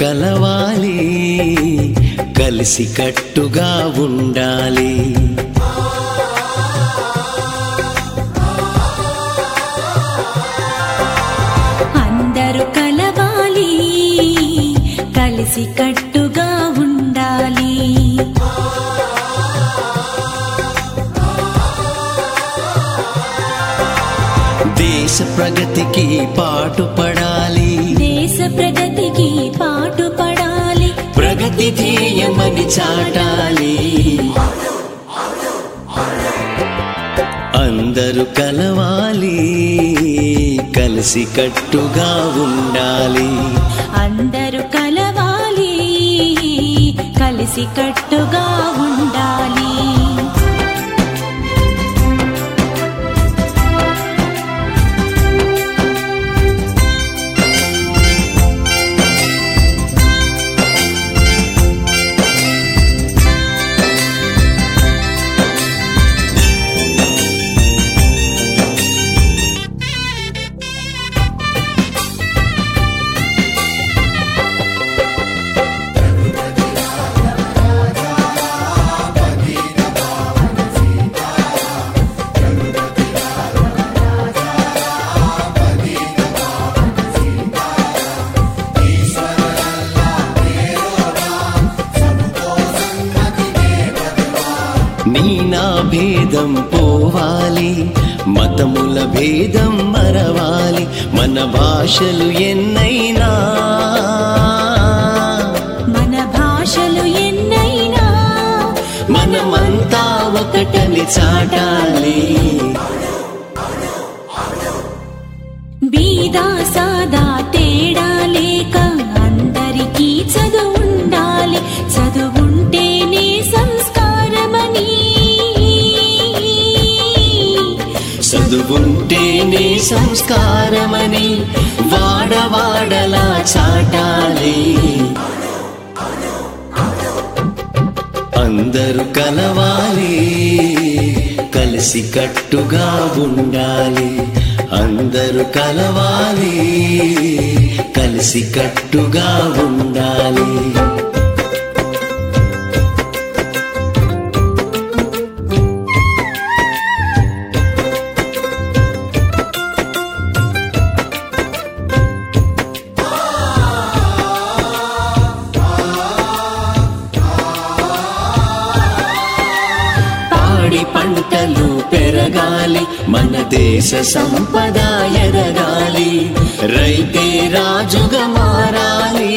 కలవాలి కలిసి కట్టుగా ఉండాలి అందరూ కలవాలి కలిసి కట్టుగా ఉండాలి దేశ ప్రగతికి పాటుపడాలి దేశ ప్రగతికి పాటుపడాలి ప్రగతి ధ్యేయమని చాటాలి అందరూ కలవాలి కలిసి కట్టుగా ఉండాలి అందరూ కలవాలి కలిసి కట్టుగా ఉండాలి నీ నా భేదం పోవాలి మతముల భేదం మరవాలి మన భాషలు ఎన్నైనా మన భాషలు ఎన్నైనా మనమంతా ఒకటని చాటాలి బీదా సాదా తేడా లేక అందరికీ చదువుండాలి చదువుంటేనే సంస్కారమని చదువుంటేనే సంస్కారమని వాడవాడలా చాటాలి అందరూ కలవాలి కలిసి కట్టుగా ఉండాలి అందరూ కలవాలి కలిసి కట్టుగా ఉండాలి పాడి పంటలు పెరగాలి మన దేశ సంపద ఎదగాలి రైతే రాజుగా మారాలి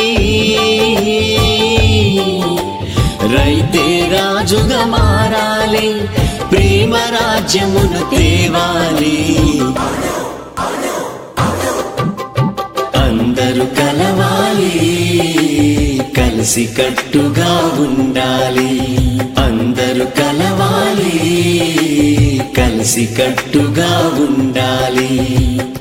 రైతే రాజుగా మారాలి ప్రేమ రాజ్యమును తేవాలి అందరూ కలవాలి కలిసి కట్టుగా ఉండాలి అందరూ కలవాలి కలిసి కట్టుగా ఉండాలి